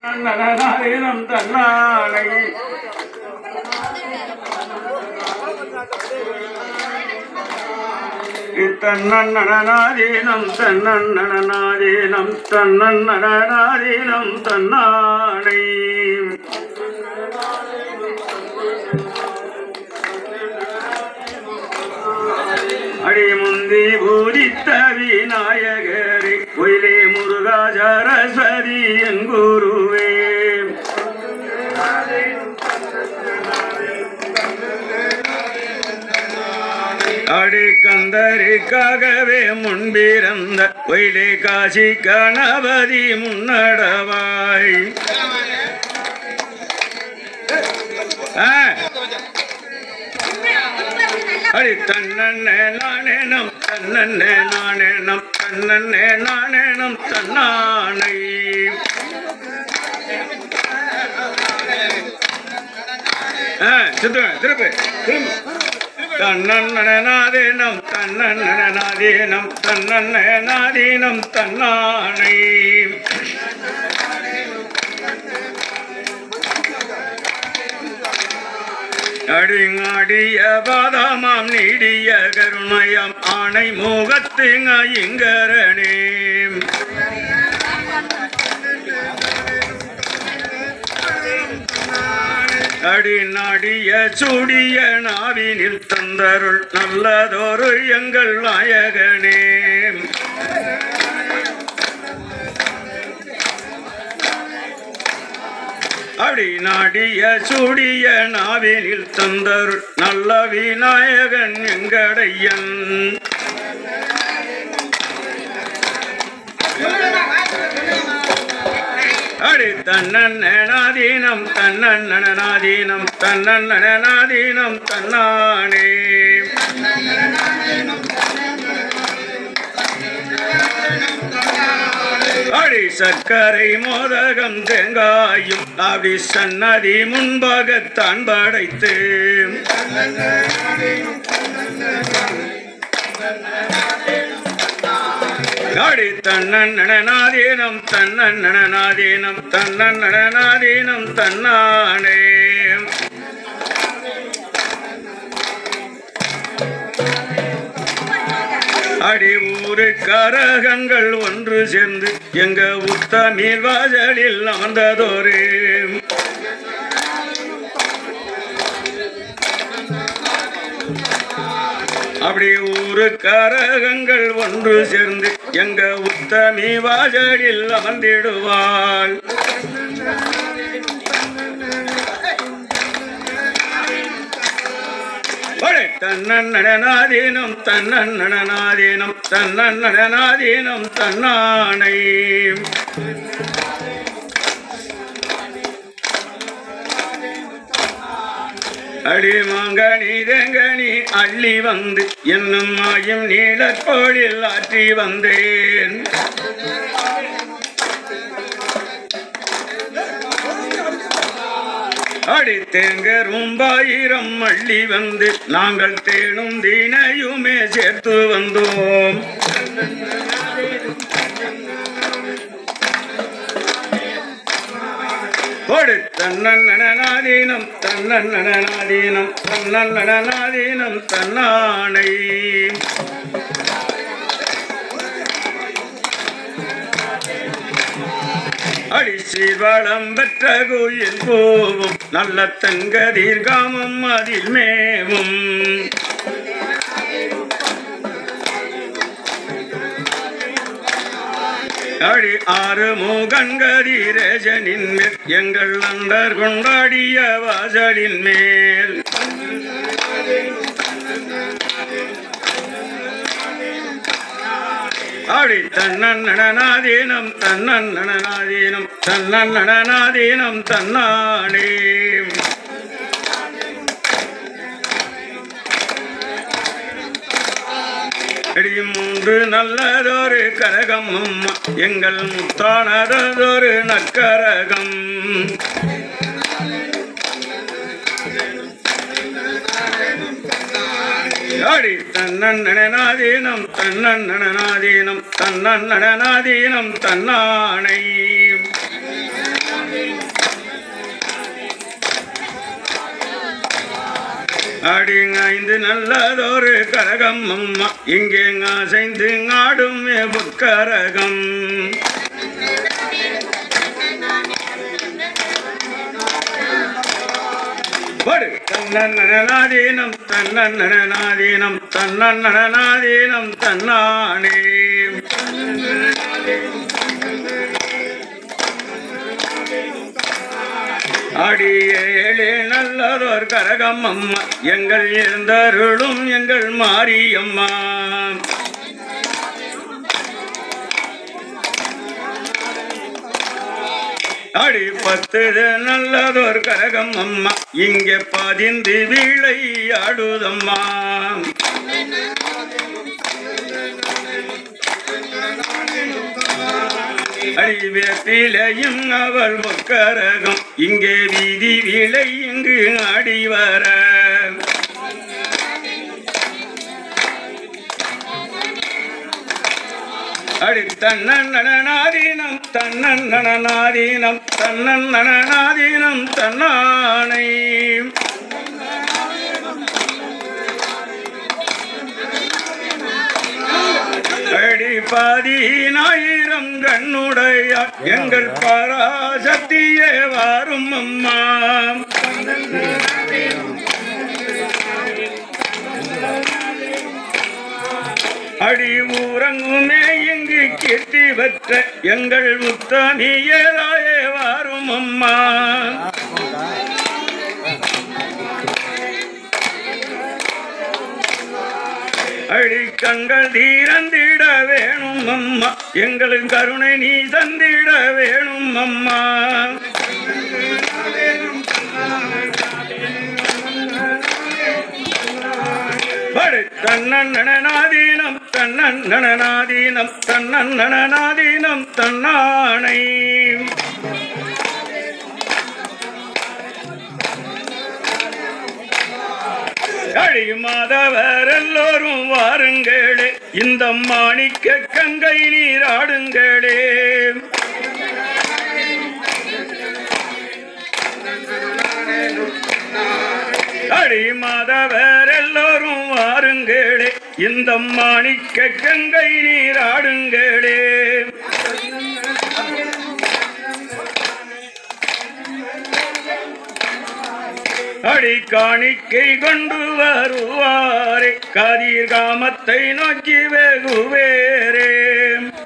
நன்னடனாயினம் தன்னானை தன்னன்னடனாதீனம் தன்னன்னடனாதீனம் தன்னன்னடனாதீனம் தன்னானை அடிமுந்தி பூரித்த விநாயகரே கொயிலே முருகா சரஸ்வதி என் குருவே அடி கந்தருக்காகவே முன்பிறந்த கொயிலே காசி கணபதி முன்னடவாய் ஆ அடி தன்னே நானேனம் தன்னே நானேனம் தன்னே நானேனம் தன்னானை ஆ, சுத்துங்க திருப்பி திரும்ப தன்னன்னடனாதீனம் தன்னன்னடனாதீனம் தன்னன்னடனாதீனம் தன்னானை அடிங்காடிய பாதாமாம் நீடிய கருணயம் ஆணை முகத்துங்க இங்கரணே அடி நாடிய சூடிய நாவினில் தந்தருள் நல்லதொரு எங்கள் நாயகனே அடி நாடிய சூடிய நாவினில் தந்தருள் நல்ல விநாயகன் எங்கடையன் அடி தன்னன்னனாதீனம் தன்னன்னனாதீனம் தன்னன்னனாதீனம் தன்னானே அடி சர்க்கரை மோதகம் தேங்காயும் அப்படி சன்னதி முன்பாகத்தான் படைத்து அடி தன்னன்னனாதீனம் தன்னன்னனாதீனம் தன்னன்னனாதீனம் தன்னானே அடி ஊரு கரகங்கள் ஒன்று சேர்ந்து எங்க உத்தமீர் வாசலில் அமர்ந்ததோரே அப்படி ஊரு கரகங்கள் ஒன்று சேர்ந்து எங்க உத்தமி வாசலில் அமர்ந்திடுவாள் படை தன்னன்னடனாதீனம் தன்னன்னடனாதீனம் தன்னன்னடனாதீனம் தன்னானை அடி மாங்கனி தேங்கனி அள்ளி வந்து என்னும் மாயும் நீலக்கோளில் ஆற்றி வந்தேன் அடி தேங்கரும்பாயிரம் அள்ளி வந்து நாங்கள் தேனும் தீனையுமே சேர்த்து வந்தோம் கொடு தன்னன்னனாதீனம் தன்னன்னனாதீனம் தன்னன்னனாதீனம் தன்னானை அடிசீர்வளம் பெற்ற கோயில் போவும் நல்ல தங்கதீர் காமம் அதில் மேவும் அடி ஆறு மூகன்கதிரேசனின் மேல் எங்கள் அண்டர் கொண்டாடிய வாசலின் மேல் அடி தன்னன்னனாதீனம் தன்னன்னனாதீனம் தன்னன்னனாதீனம் தன்னானே அடி மூன்று நல்லதொரு கரகம் அம்மா எங்கள் முத்தானதொரு நற்கரகம் அடி தன்னன்னனாதீனம் தன்னன்னனாதீனம் தன்னன்னனாதீனம் தன்னானை அடிங்க ஐந்து நல்லதொரு கரகம் அம்மா இங்கே அசைந்து ஆடும் புக்கரகம் படு தன்னன்னனாதீனம் தன்னன்னனாதீனம் தன்னன்னனாதீனம் தன்னானே அடியேழே நல்லதோர் கரகம் அம்மா எங்கள் இருந்தருளும் எங்கள் மாரியம்மா அடி பத்து நல்லதோர் கரகம் அம்மா இங்கே பதிந்து வீழை ஆடுதம்மா அடிவேப்பிலையும் அவள் முக்கரகம் இங்கே வீதி விளை இங்கு ஆடி வர அடி தன்னன்னனாதீனம் தன்னன்னனாதீனம் தன்னன்னனாதீனம் தன்னானை அடி பதினாயிரம் கண்ணுடைய எங்கள் பராசக்தியே வாரும் அம்மா அடி ஊரங்குமே இங்கு கீர்த்தி பெற்ற எங்கள் முத்தமியராயே வாரும் அம்மா அடி கண்கள் தீரந்திட வேணும் அம்மா எங்களுக்கு கருணை நீ தந்திட வேணும் அம்மா படு தன்னன்னனாதீனம் தன்னன்னனாதீனம் தன்னன்னனாதீனம் தன்னானை அழி மாதவர் எல்லோரும் வாருங்களே இந்த மாணிக்க கங்கை நீராடுங்களே அடி மாதவர் எல்லோரும் வாருங்களே இந்த மாணிக்க கங்கை நீராடுங்களே அடி காணிக்கை கொண்டு வருவாரே கதிர் காமத்தை நோக்கி வெகுவேரே